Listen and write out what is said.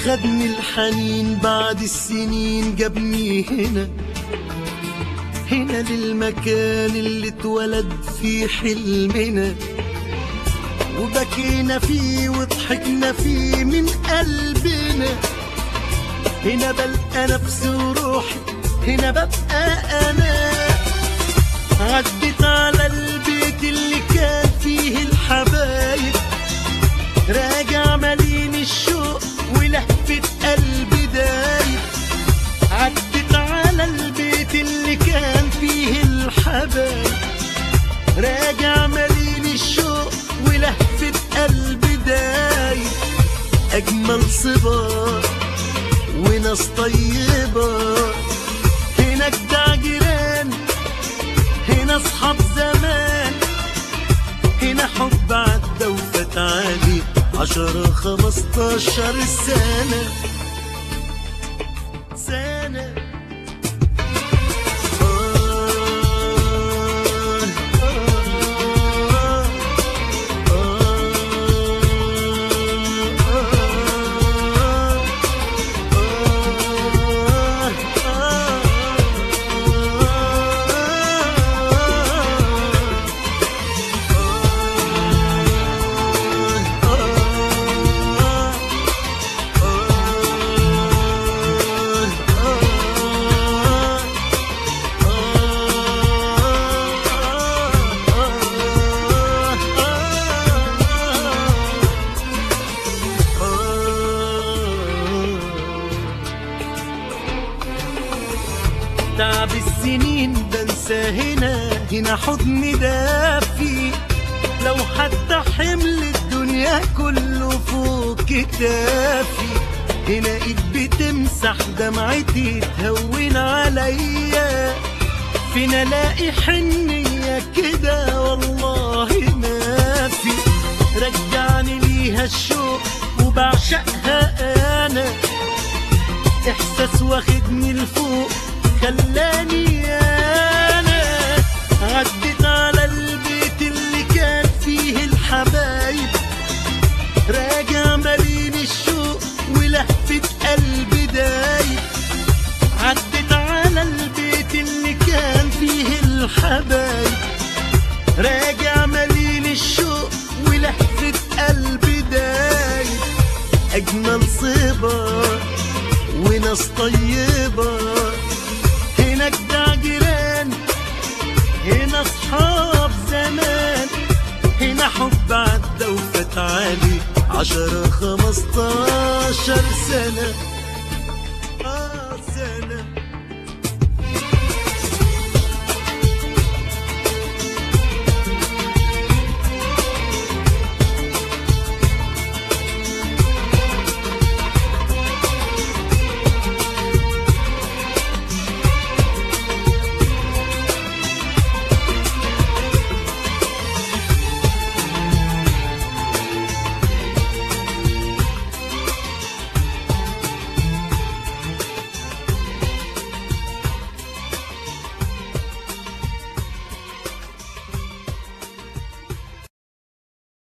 خدني الحنين بعد السنين جابني هنا هنا للمكان اللي اتولد فيه حلمنا وبكينا فيه وضحكنا فيه من قلبنا هنا بلقى نفسي وروحي هنا ببقى انا عدت على البيت اللي كان فيه الحبايب راجع مليم الشوق ولهفة قلبي دايب عدت على البيت اللي كان فيه الحبايب راجع مليم الشوق ولهفة قلبي دايب أجمل صبار وناس طيبة هنا جدع جيران هنا أصحاب زمان هنا حب عدى وفات عليه عشرة خمستاشر سنة سنة تعب السنين بنسى هنا هنا حضن دافي لو حتى حمل الدنيا كله فوق كتافي هنا ايد بتمسح دمعتي تهون عليا فين الاقي حنية كده والله ما في رجعني ليها الشوق وبعشقها انا احساس واخدني لفوق خلاني انا عدت على البيت اللي كان فيه الحبايب راجع مليم الشوق ولهفة قلبي دايب عدت على البيت اللي كان فيه الحبايب راجع مليم الشوق ولهفة قلبي دايب أجمل صبر وناس طيبة هنا جدع جيران هنا أصحاب زمان هنا حب عدى وفات عليه عشرة خمستاشر سنة آه سنة